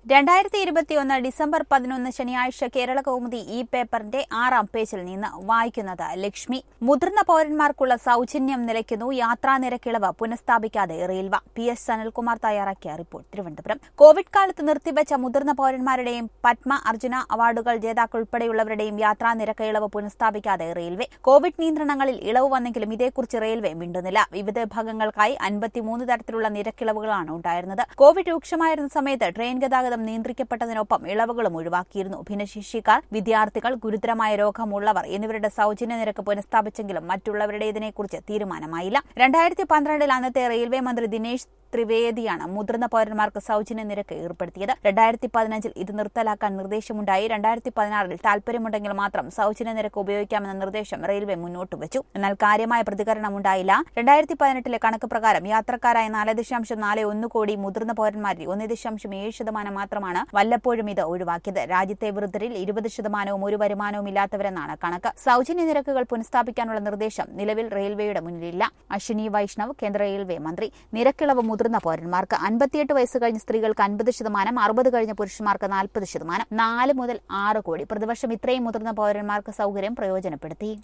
രണ്ടായിരത്തി ഇരുപത്തിയൊന്ന് ഡിസംബർ പതിനൊന്ന് ശനിയാഴ്ച കേരള കൗമുദി ഈ പേപ്പറിന്റെ ആറാം പേജിൽ നിന്ന് വായിക്കുന്നത് ലക്ഷ്മി മുതിർന്ന പൌരന്മാർക്കുള്ള സൌജന്യം നിലയ്ക്കുന്നു യാത്രാ നിരക്കിളവ് പുനഃസ്ഥാപിക്കാതെ റെയിൽവ പി എസ് സനൽകുമാർ തയ്യാറാക്കിയ റിപ്പോർട്ട് തിരുവനന്തപുരം കോവിഡ് കാലത്ത് നിർത്തിവെച്ച മുതിർന്ന പൌരന്മാരുടെയും പത്മ അർജുന അവാർഡുകൾ ജേതാക്കൾ ഉൾപ്പെടെയുള്ളവരുടെയും യാത്രാ നിരക്ക് ഇളവ് പുനഃസ്ഥാപിക്കാതെ റെയിൽവേ കോവിഡ് നിയന്ത്രണങ്ങളിൽ ഇളവ് വന്നെങ്കിലും ഇതേക്കുറിച്ച് റെയിൽവേ മിണ്ടുന്നില്ല വിവിധ വിഭാഗങ്ങൾക്കായി അൻപത്തിമൂന്ന് തരത്തിലുള്ള നിരക്കിളവുകളാണ് ഉണ്ടായിരുന്നത് കോവിഡ് രൂക്ഷമായിരുന്ന സമയത്ത് ട്രെയിൻ ഗതാഗതം നിയന്ത്രിക്കപ്പെട്ടതിനൊപ്പം ഇളവുകളും ഒഴിവാക്കിയിരുന്നു ഭിന്നശേഷിക്കാർ വിദ്യാർത്ഥികൾ ഗുരുതരമായ രോഗമുള്ളവർ എന്നിവരുടെ സൌജന്യ നിരക്ക് പുനഃസ്ഥാപിച്ചെങ്കിലും മറ്റുള്ളവരുടേതിനെക്കുറിച്ച് തീരുമാനമായില്ല രണ്ടായിരത്തി പന്ത്രണ്ടിൽ അന്നത്തെ റെയിൽവേ മന്ത്രി ദിനേശ് ത്രിവേദിയാണ് മുതിർന്ന പൌരന്മാർക്ക് സൌജന്യ നിരക്ക് ഏർപ്പെടുത്തിയത് രണ്ടായിരത്തി പതിനഞ്ചിൽ ഇത് നിർത്തലാക്കാൻ നിർദ്ദേശമുണ്ടായി രണ്ടായിരത്തി പതിനാറിൽ താൽപര്യമുണ്ടെങ്കിൽ മാത്രം സൌജന്യ നിരക്ക് ഉപയോഗിക്കാമെന്ന നിർദ്ദേശം റെയിൽവേ മുന്നോട്ട് വെച്ചു എന്നാൽ കാര്യമായ പ്രതികരണമുണ്ടായില്ല രണ്ടായിരത്തി പതിനെട്ടിലെ കണക്ക് പ്രകാരം യാത്രക്കാരായ നാല് ദശാംശം നാല് ഒന്ന് കോടി മുതിർന്ന പൌരന്മാരിൽ ഒന്ന് ദശാംശം ഏഴ് ശതമാനം മാത്രമാണ് വല്ലപ്പോഴും ഇത് ഒഴിവാക്കിയത് രാജ്യത്തെ വൃദ്ധരിൽ ഇരുപത് ശതമാനവും ഒരു വരുമാനവും ഇല്ലാത്തവരെന്നാണ് കണക്ക് സൌജന്യ നിരക്കുകൾ പുനഃസ്ഥാപിക്കാനുള്ള നിർദ്ദേശം നിലവിൽ റെയിൽവേയുടെ മുന്നിലില്ല അശ്വിനി വൈഷ്ണവ് കേന്ദ്ര റെയിൽവേ മന്ത്രി നിരക്കിളവ് മുതിർന്ന പൌരന്മാർക്ക് അൻപത്തിയെട്ട് വയസ്സ് കഴിഞ്ഞ സ്ത്രീകൾക്ക് അൻപത് ശതമാനം അറുപത് കഴിഞ്ഞ പുരുഷന്മാർക്ക് നാൽപ്പത് ശതമാനം നാല് മുതൽ ആറ് കോടി പ്രതിവർഷം ഇത്രയും മുതിർന്ന പൌരന്മാർക്ക് സൌകര്യം പ്രയോജനപ്പെടുത്തി